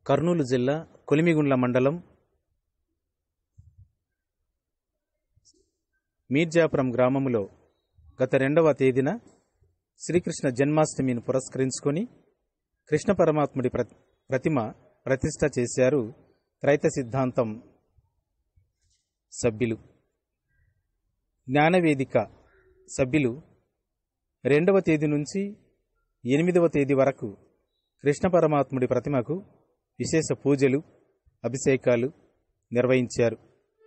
కర్నూలు జిల్లా కొలిమిగుండ్ల మండలం మీర్జాపురం గ్రామంలో గత రెండవ తేదీన శ్రీకృష్ణ జన్మాష్టమిని పురస్కరించుకొని కృష్ణ పరమాత్ముడి ప్ర ప్రతిమ ప్రతిష్ట చేశారు త్రైత సిద్ధాంతం సభ్యులు జ్ఞానవేదిక సభ్యులు రెండవ తేదీ నుంచి ఎనిమిదవ తేదీ వరకు కృష్ణ పరమాత్ముడి ప్రతిమకు విశేష పూజలు అభిషేకాలు నిర్వహించారు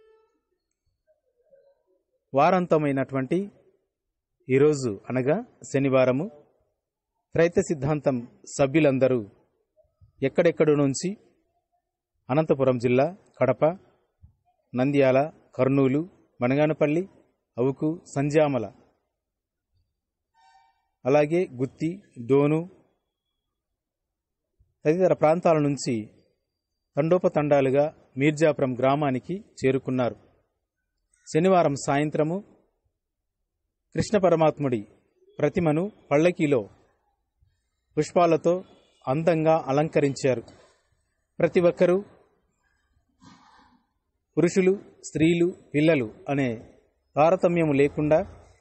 వారాంతమైనటువంటి ఈరోజు అనగా శనివారము త్రైత సిద్ధాంతం సభ్యులందరూ ఎక్కడెక్కడి నుంచి అనంతపురం జిల్లా కడప నంద్యాల కర్నూలు మనగానపల్లి అవుకు సంజామల అలాగే గుత్తి డోను తదితర ప్రాంతాల నుంచి తండోపతండాలుగా మీర్జాపురం గ్రామానికి చేరుకున్నారు శనివారం సాయంత్రము కృష్ణ పరమాత్ముడి ప్రతిమను పల్లకీలో పుష్పాలతో అందంగా అలంకరించారు ప్రతి ఒక్కరూ పురుషులు స్త్రీలు పిల్లలు అనే తారతమ్యము లేకుండా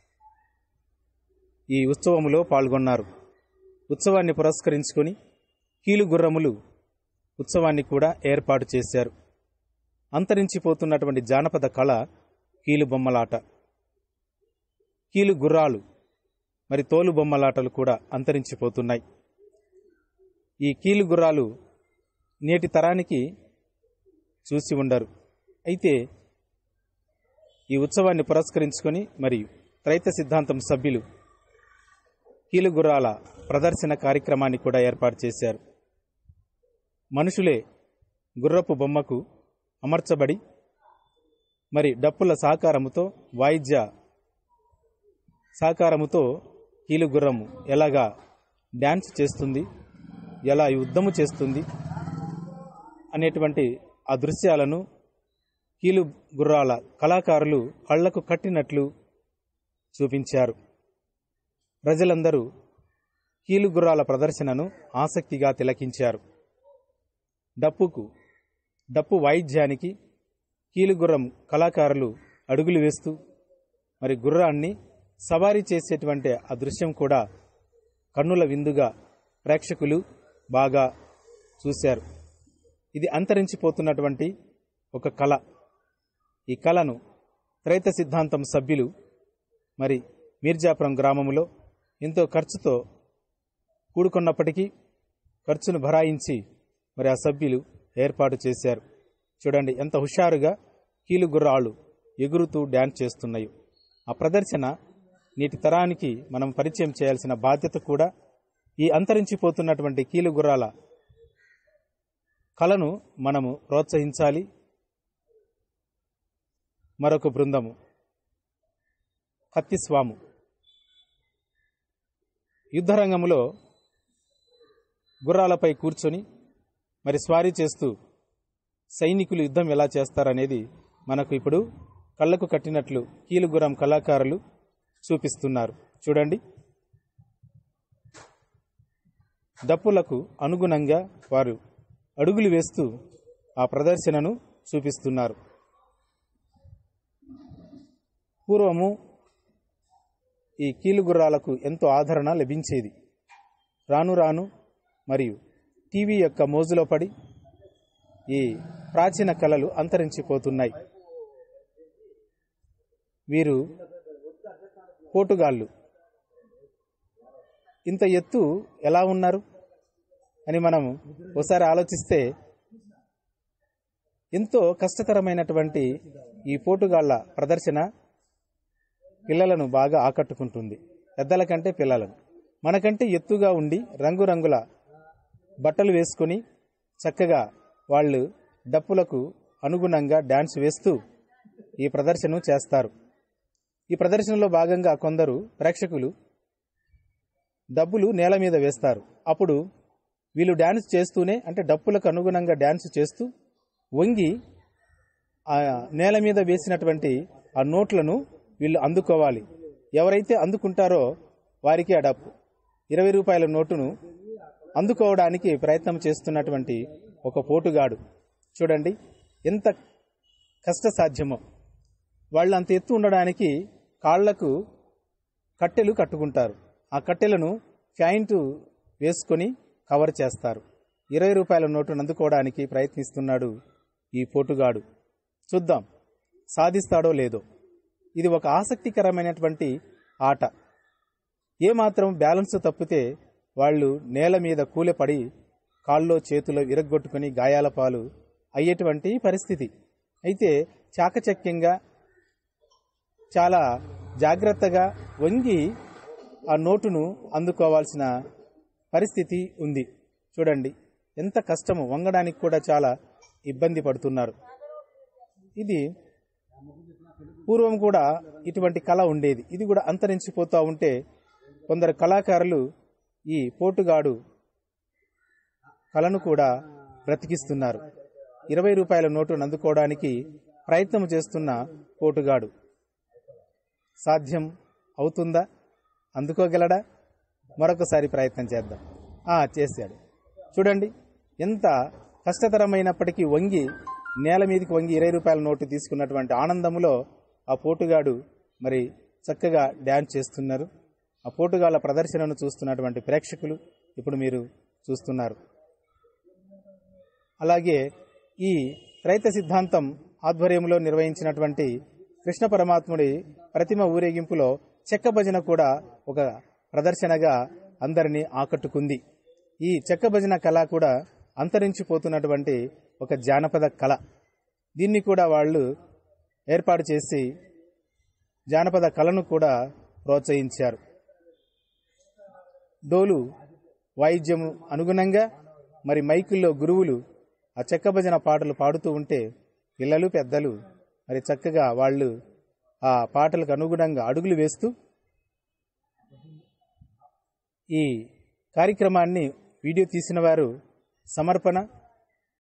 ఈ ఉత్సవములో పాల్గొన్నారు ఉత్సవాన్ని పురస్కరించుకొని కీలుగుర్రములు ఉత్సవాన్ని కూడా ఏర్పాటు చేశారు అంతరించిపోతున్నటువంటి జానపద కళ కీలు బొమ్మలాట కీలు గుర్రాలు మరి తోలు బొమ్మలాటలు కూడా అంతరించిపోతున్నాయి ఈ కీలు గుర్రాలు నేటి తరానికి చూసి ఉండరు అయితే ఈ ఉత్సవాన్ని పురస్కరించుకొని మరియు రైత సిద్ధాంతం సభ్యులు కీలు గుర్రాల ప్రదర్శన కార్యక్రమాన్ని కూడా ఏర్పాటు చేశారు మనుషులే గుర్రపు బొమ్మకు అమర్చబడి మరి డప్పుల సహకారముతో వాయిద్య సహకారముతో కీలుగుర్రము ఎలాగా డ్యాన్స్ చేస్తుంది ఎలా యుద్ధము చేస్తుంది అనేటువంటి ఆ దృశ్యాలను కీలు గుర్రాల కళాకారులు కళ్లకు కట్టినట్లు చూపించారు ప్రజలందరూ కీలుగుర్రాల ప్రదర్శనను ఆసక్తిగా తిలకించారు డప్పుకు డప్పు వాయిద్యానికి కీలుగుర్రం కళాకారులు అడుగులు వేస్తూ మరి గుర్రాన్ని సవారీ చేసేటువంటి ఆ దృశ్యం కూడా కన్నుల విందుగా ప్రేక్షకులు బాగా చూశారు ఇది అంతరించిపోతున్నటువంటి ఒక కళ ఈ కళను త్రైత సిద్ధాంతం సభ్యులు మరి మీర్జాపురం గ్రామంలో ఎంతో ఖర్చుతో కూడుకున్నప్పటికీ ఖర్చును భరాయించి మరి ఆ సభ్యులు ఏర్పాటు చేశారు చూడండి ఎంత హుషారుగా కీలుగుర్రాళ్ళు ఎగురుతూ డ్యాన్స్ చేస్తున్నాయో ఆ ప్రదర్శన నేటి తరానికి మనం పరిచయం చేయాల్సిన బాధ్యత కూడా ఈ అంతరించిపోతున్నటువంటి కీలుగుర్రాల కళను మనము ప్రోత్సహించాలి మరొక బృందము కత్తిస్వాము యుద్ధరంగంలో గుర్రాలపై కూర్చొని మరి స్వారీ చేస్తూ సైనికులు యుద్ధం ఎలా చేస్తారనేది మనకు ఇప్పుడు కళ్ళకు కట్టినట్లు కీలుగురం కళాకారులు చూపిస్తున్నారు చూడండి డప్పులకు అనుగుణంగా వారు అడుగులు వేస్తూ ఆ ప్రదర్శనను చూపిస్తున్నారు పూర్వము ఈ కీలుగుర్రాలకు ఎంతో ఆదరణ లభించేది రాను రాను మరియు టీవీ యొక్క మోజులో పడి ఈ ప్రాచీన కళలు అంతరించిపోతున్నాయి వీరు పోటుగాళ్ళు ఇంత ఎత్తు ఎలా ఉన్నారు అని మనం ఒకసారి ఆలోచిస్తే ఎంతో కష్టతరమైనటువంటి ఈ పోటుగాళ్ల ప్రదర్శన పిల్లలను బాగా ఆకట్టుకుంటుంది పెద్దల కంటే పిల్లలను మనకంటే ఎత్తుగా ఉండి రంగురంగుల బట్టలు వేసుకొని చక్కగా వాళ్ళు డప్పులకు అనుగుణంగా డ్యాన్స్ వేస్తూ ఈ ప్రదర్శన చేస్తారు ఈ ప్రదర్శనలో భాగంగా కొందరు ప్రేక్షకులు డబ్బులు నేల మీద వేస్తారు అప్పుడు వీళ్ళు డ్యాన్స్ చేస్తూనే అంటే డప్పులకు అనుగుణంగా డ్యాన్స్ చేస్తూ వంగి ఆ నేల మీద వేసినటువంటి ఆ నోట్లను వీళ్ళు అందుకోవాలి ఎవరైతే అందుకుంటారో వారికి ఆ డప్పు ఇరవై రూపాయల నోటును అందుకోవడానికి ప్రయత్నం చేస్తున్నటువంటి ఒక పోటుగాడు చూడండి ఎంత కష్టసాధ్యమో వాళ్ళు అంత ఎత్తు ఉండడానికి కాళ్లకు కట్టెలు కట్టుకుంటారు ఆ కట్టెలను ఫ్యాంటు వేసుకొని కవర్ చేస్తారు ఇరవై రూపాయల నోటును అందుకోవడానికి ప్రయత్నిస్తున్నాడు ఈ పోటుగాడు చూద్దాం సాధిస్తాడో లేదో ఇది ఒక ఆసక్తికరమైనటువంటి ఆట ఏమాత్రం బ్యాలెన్స్ తప్పితే వాళ్ళు నేల మీద కూలెపడి కాల్లో చేతిలో విరగ్గొట్టుకుని గాయాల పాలు అయ్యేటువంటి పరిస్థితి అయితే చాకచక్యంగా చాలా జాగ్రత్తగా వంగి ఆ నోటును అందుకోవాల్సిన పరిస్థితి ఉంది చూడండి ఎంత కష్టము వంగడానికి కూడా చాలా ఇబ్బంది పడుతున్నారు ఇది పూర్వం కూడా ఇటువంటి కళ ఉండేది ఇది కూడా అంతరించిపోతూ ఉంటే కొందరు కళాకారులు ఈ పోటుగాడు కళను కూడా బ్రతికిస్తున్నారు ఇరవై రూపాయల నోటును అందుకోవడానికి ప్రయత్నం చేస్తున్న పోటుగాడు సాధ్యం అవుతుందా అందుకోగలడా మరొకసారి ప్రయత్నం చేద్దాం ఆ చేశాడు చూడండి ఎంత కష్టతరమైనప్పటికీ వంగి నేల మీదకి వంగి ఇరవై రూపాయల నోటు తీసుకున్నటువంటి ఆనందములో ఆ పోటుగాడు మరి చక్కగా డ్యాన్స్ చేస్తున్నారు ఆ పోటుగాళ్ల ప్రదర్శనను చూస్తున్నటువంటి ప్రేక్షకులు ఇప్పుడు మీరు చూస్తున్నారు అలాగే ఈ త్రైత సిద్ధాంతం ఆధ్వర్యంలో నిర్వహించినటువంటి కృష్ణ పరమాత్ముడి ప్రతిమ ఊరేగింపులో చెక్క భజన కూడా ఒక ప్రదర్శనగా అందరినీ ఆకట్టుకుంది ఈ చెక్క భజన కళ కూడా అంతరించిపోతున్నటువంటి ఒక జానపద కళ దీన్ని కూడా వాళ్ళు ఏర్పాటు చేసి జానపద కళను కూడా ప్రోత్సహించారు డోలు వాయిద్యము అనుగుణంగా మరి మైకుల్లో గురువులు ఆ చెక్క భజన పాటలు పాడుతూ ఉంటే పిల్లలు పెద్దలు మరి చక్కగా వాళ్ళు ఆ పాటలకు అనుగుణంగా అడుగులు వేస్తూ ఈ కార్యక్రమాన్ని వీడియో తీసిన వారు సమర్పణ